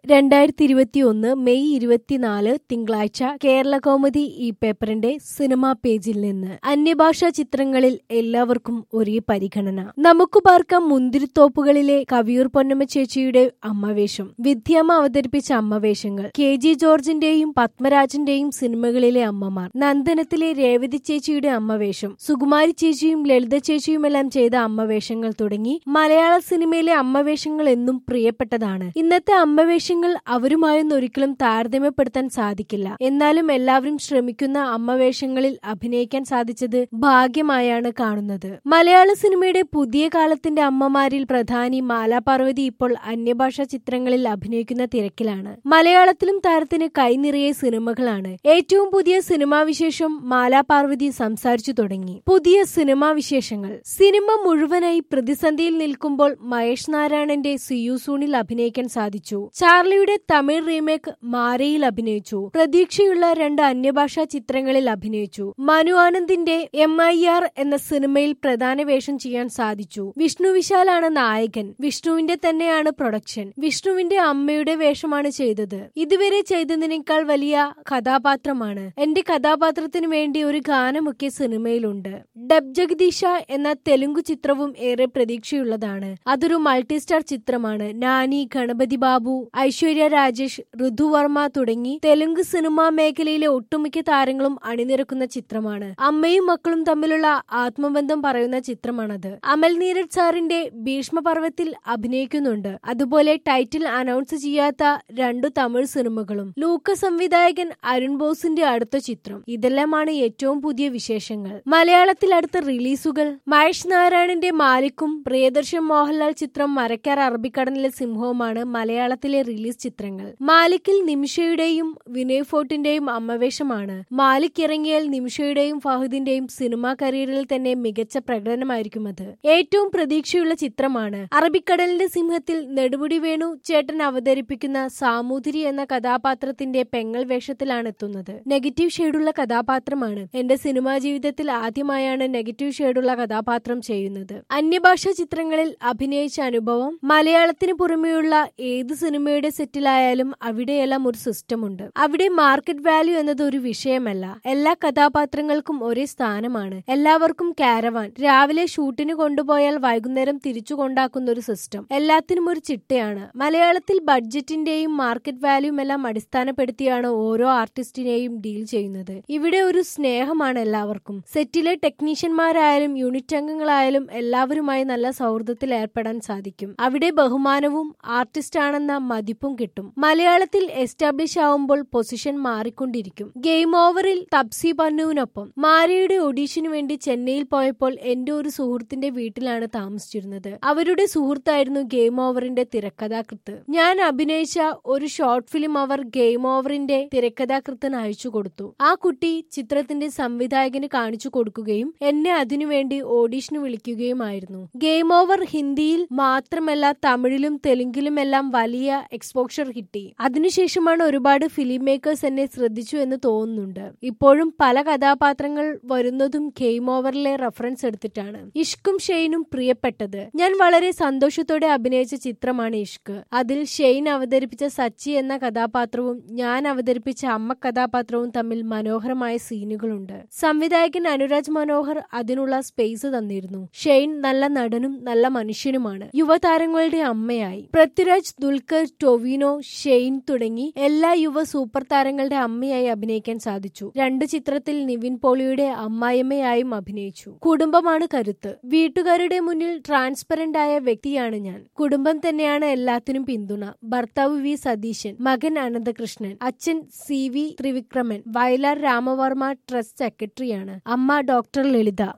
രണ്ടായിരത്തി ഇരുപത്തിയൊന്ന് മെയ് ഇരുപത്തിനാല് തിങ്കളാഴ്ച കേരള കൗമുദി ഈ പേപ്പറിന്റെ സിനിമാ പേജിൽ നിന്ന് അന്യഭാഷാ ചിത്രങ്ങളിൽ എല്ലാവർക്കും ഒരേ പരിഗണന നമുക്ക് പാർക്കാം മുന്തിരിത്തോപ്പുകളിലെ കവിയൂർ പൊന്നമ്മ ചേച്ചിയുടെ അമ്മവേഷം വിദ്യാമ്മ അവതരിപ്പിച്ച അമ്മവേഷങ്ങൾ കെ ജി ജോർജിന്റെയും പത്മരാജന്റെയും സിനിമകളിലെ അമ്മമാർ നന്ദനത്തിലെ രേവതി ചേച്ചിയുടെ അമ്മവേഷം സുകുമാരി ചേച്ചിയും ലളിത ചേച്ചിയുമെല്ലാം ചെയ്ത അമ്മവേഷങ്ങൾ തുടങ്ങി മലയാള സിനിമയിലെ അമ്മവേഷങ്ങൾ എന്നും പ്രിയപ്പെട്ടതാണ് ഇന്നത്തെ അമ്മവേഷങ്ങൾ അവരുമായൊന്നും ഒരിക്കലും താരതമ്യപ്പെടുത്താൻ സാധിക്കില്ല എന്നാലും എല്ലാവരും ശ്രമിക്കുന്ന അമ്മവേഷങ്ങളിൽ അഭിനയിക്കാൻ സാധിച്ചത് ഭാഗ്യമായാണ് കാണുന്നത് മലയാള സിനിമയുടെ പുതിയ കാലത്തിന്റെ അമ്മമാരിൽ പ്രധാനി മാലാപാർവതി ഇപ്പോൾ അന്യഭാഷാ ചിത്രങ്ങളിൽ അഭിനയിക്കുന്ന തിരക്കിലാണ് മലയാളത്തിലും താരത്തിന് കൈനിറയെ സിനിമകളാണ് ഏറ്റവും പുതിയ സിനിമാ വിശേഷം മാലാപാർവതി സംസാരിച്ചു തുടങ്ങി പുതിയ സിനിമാ വിശേഷങ്ങൾ സിനിമ മുഴുവനായി പ്രതിസന്ധിയിൽ നിൽക്കുമ്പോൾ മഹേഷ് നാരായണന്റെ സിയുസൂണിൽ അഭിനയിക്കാൻ സാധിച്ചു ചാർലിയുടെ തമിഴ് റീമേക്ക് മാരയിൽ അഭിനയിച്ചു പ്രതീക്ഷയുള്ള രണ്ട് അന്യഭാഷാ ചിത്രങ്ങളിൽ അഭിനയിച്ചു മനു ആനന്ദിന്റെ എം ഐ ആർ എന്ന സിനിമയിൽ പ്രധാന വേഷം ചെയ്യാൻ സാധിച്ചു വിഷ്ണു വിശാലാണ് നായകൻ വിഷ്ണുവിന്റെ തന്നെയാണ് പ്രൊഡക്ഷൻ വിഷ്ണുവിന്റെ അമ്മയുടെ വേഷമാണ് ചെയ്തത് ഇതുവരെ ചെയ്തതിനേക്കാൾ വലിയ കഥാപാത്രമാണ് എന്റെ കഥാപാത്രത്തിനു വേണ്ടി ഒരു ഗാനമൊക്കെ സിനിമയിലുണ്ട് ഡബ് ജഗദീഷ എന്ന തെലുങ്കു ചിത്രവും ഏറെ പ്രതീക്ഷയുള്ളതാണ് അതൊരു മൾട്ടിസ്റ്റാർ ചിത്രമാണ് നാനി ഗണപതി ബാബു ഐശ്വര്യ രാജേഷ് ഋതുവർമ്മ തുടങ്ങി തെലുങ്ക് സിനിമാ മേഖലയിലെ ഒട്ടുമിക്ക താരങ്ങളും അണിനിരക്കുന്ന ചിത്രമാണ് അമ്മയും മക്കളും തമ്മിലുള്ള ആത്മബന്ധം പറയുന്ന ചിത്രമാണത് അമൽ നീരജ് സാറിന്റെ ഭീഷ്മപർവത്തിൽ അഭിനയിക്കുന്നുണ്ട് അതുപോലെ ടൈറ്റിൽ അനൗൺസ് ചെയ്യാത്ത രണ്ടു തമിഴ് സിനിമകളും ലൂക്ക സംവിധായകൻ അരുൺ ബോസിന്റെ അടുത്ത ചിത്രം ഇതെല്ലാമാണ് ഏറ്റവും പുതിയ വിശേഷങ്ങൾ മലയാളത്തിൽ അടുത്ത റിലീസുകൾ മഹേഷ് നാരായണന്റെ മാലിക്കും പ്രിയദർശൻ മോഹൻലാൽ ചിത്രം മരക്കാർ അറബിക്കടലിലെ സിംഹവുമാണ് മലയാളത്തിലെ റിലീസ് ചിത്രങ്ങൾ മാലിക്കിൽ നിമിഷയുടെയും വിനയ് ഫോർട്ടിന്റെയും അമ്മവേഷമാണ് മാലിക് ഇറങ്ങിയാൽ നിമിഷയുടെയും ഫഹദിന്റെയും സിനിമാ കരിയറിൽ തന്നെ മികച്ച പ്രകടനമായിരിക്കും അത് ഏറ്റവും പ്രതീക്ഷയുള്ള ചിത്രമാണ് അറബിക്കടലിന്റെ സിംഹത്തിൽ നെടുമുടി വേണു ചേട്ടൻ അവതരിപ്പിക്കുന്ന സാമൂതിരി എന്ന കഥാപാത്രത്തിന്റെ പെങ്ങൾ വേഷത്തിലാണ് എത്തുന്നത് നെഗറ്റീവ് ഷെയ്ഡുള്ള കഥാപാത്രമാണ് എന്റെ സിനിമാ ജീവിതത്തിൽ ആദ്യമായാണ് നെഗറ്റീവ് ഷെയ്ഡുള്ള കഥാപാത്രം ചെയ്യുന്നത് അന്യഭാഷാ ചിത്രങ്ങളിൽ അഭിനയിച്ച അനുഭവം മലയാളത്തിന് പുറമെയുള്ള ഏത് സിനിമയുടെ സെറ്റിലായാലും അവിടെയെല്ലാം ഒരു സിസ്റ്റം ഉണ്ട് അവിടെ മാർക്കറ്റ് വാല്യൂ എന്നത് ഒരു വിഷയമല്ല എല്ലാ കഥാപാത്രങ്ങൾക്കും ഒരേ സ്ഥാനമാണ് എല്ലാവർക്കും കാരവാൻ രാവിലെ ഷൂട്ടിന് കൊണ്ടുപോയാൽ വൈകുന്നേരം തിരിച്ചു കൊണ്ടാക്കുന്ന ഒരു സിസ്റ്റം എല്ലാത്തിനും ഒരു ചിട്ടയാണ് മലയാളത്തിൽ ബഡ്ജറ്റിന്റെയും മാർക്കറ്റ് വാല്യൂം എല്ലാം അടിസ്ഥാനപ്പെടുത്തിയാണ് ഓരോ ആർട്ടിസ്റ്റിനെയും ഡീൽ ചെയ്യുന്നത് ഇവിടെ ഒരു സ്നേഹമാണ് എല്ലാവർക്കും സെറ്റിലെ ടെക്നീഷ്യന്മാരായാലും യൂണിറ്റ് അംഗങ്ങളായാലും എല്ലാവരുമായി നല്ല സൗഹൃദത്തിൽ ഏർപ്പെടാൻ സാധിക്കും അവിടെ ബഹുമാനവും ആർട്ടിസ്റ്റ് ആണെന്ന മതിപ്പും കിട്ടും മലയാളത്തിൽ എസ്റ്റാബ്ലിഷ് ആവുമ്പോൾ പൊസിഷൻ മാറിക്കൊണ്ടിരിക്കും ഗെയിം ഓവറിൽ തപ്സി പന്നുവിനൊപ്പം മാരിയുടെ ഒഡീഷന് വേണ്ടി ചെന്നൈയിൽ പോയപ്പോൾ എന്റെ ഒരു സുഹൃത്തിന്റെ വീട്ടിലാണ് താമസിച്ചിരുന്നത് അവരുടെ സുഹൃത്തായിരുന്നു ഗെയിം ഓവറിന്റെ തിരക്കഥാകൃത്ത് ഞാൻ അഭിനയിച്ച ഒരു ഷോർട്ട് ഫിലിം അവർ ഗെയിം ഓവറിന്റെ തിരക്കഥാകൃത്തിന് അയച്ചു കൊടുത്തു ആ കുട്ടി ചിത്രത്തിന്റെ സംവിധായകന് കാണിച്ചു കൊടുക്കുകയും എന്നെ അതിനുവേണ്ടി ഓഡീഷന് വിളിക്കുകയുമായിരുന്നു ഗെയിം ഓവർ ഹിന്ദിയിൽ മാത്രമല്ല തമിഴിലും തെലുങ്കിലുമെല്ലാം വലിയ എക്സ്പോഷർ കിട്ടി അതിനുശേഷമാണ് ഒരുപാട് ഫിലിം മേക്കേഴ്സ് എന്നെ ശ്രദ്ധിച്ചു എന്ന് തോന്നുന്നുണ്ട് ഇപ്പോഴും പല കഥാപാത്രങ്ങൾ വരുന്നതും ഗെയിം ഓവറിലെ റെഫറൻസ് എടുത്തിട്ടാണ് ഇഷ്കും ഷെയ്നും പ്രിയപ്പെട്ടത് ഞാൻ വളരെ സന്തോഷത്തോടെ അഭിനയിച്ച ചിത്രമാണ് ഇഷ്ക് അതിൽ ഷെയ്ൻ അവതരിപ്പിച്ച സച്ചി എന്ന കഥാപാത്രവും ഞാൻ അവതരിപ്പിച്ച അമ്മ കഥാപാത്രവും തമ്മിൽ മനോഹരമായ സീനുകളുണ്ട് സംവിധായകൻ അനുരാജ് മനോഹർ അതിനുള്ള സ്പേസ് തന്നിരുന്നു ഷെയ്ൻ നല്ല നടനും നല്ല മനുഷ്യനുമാണ് യുവതാരങ്ങളുടെ അമ്മയായി പൃഥ്വിരാജ് ദുൽഖർ ടൊവിനോ ഷെയ്ൻ തുടങ്ങി എല്ലാ യുവ സൂപ്പർ താരങ്ങളുടെ അമ്മയായി അഭിനയിക്കാൻ സാധിച്ചു രണ്ട് ചിത്രത്തിൽ നിവിൻ പോളിയുടെ അമ്മായിമ്മയായും അഭിനയിച്ചു കുടുംബമാണ് കരുത്ത് വീട്ടുകാരുടെ മുന്നിൽ ട്രാൻസ്പെറന്റ് ആയ വ്യക്തിയാണ് ഞാൻ കുടുംബം തന്നെയാണ് എല്ലാത്തിനും പിന്തുണ ഭർത്താവ് വി സതീശൻ മകൻ അനന്തകൃഷ്ണൻ അച്ഛൻ C V Thrivikraman Vayalar Ramavarma trust സെക്രട്ടറിയാണ് അമ്മ ഡോക്ടർ ലളിത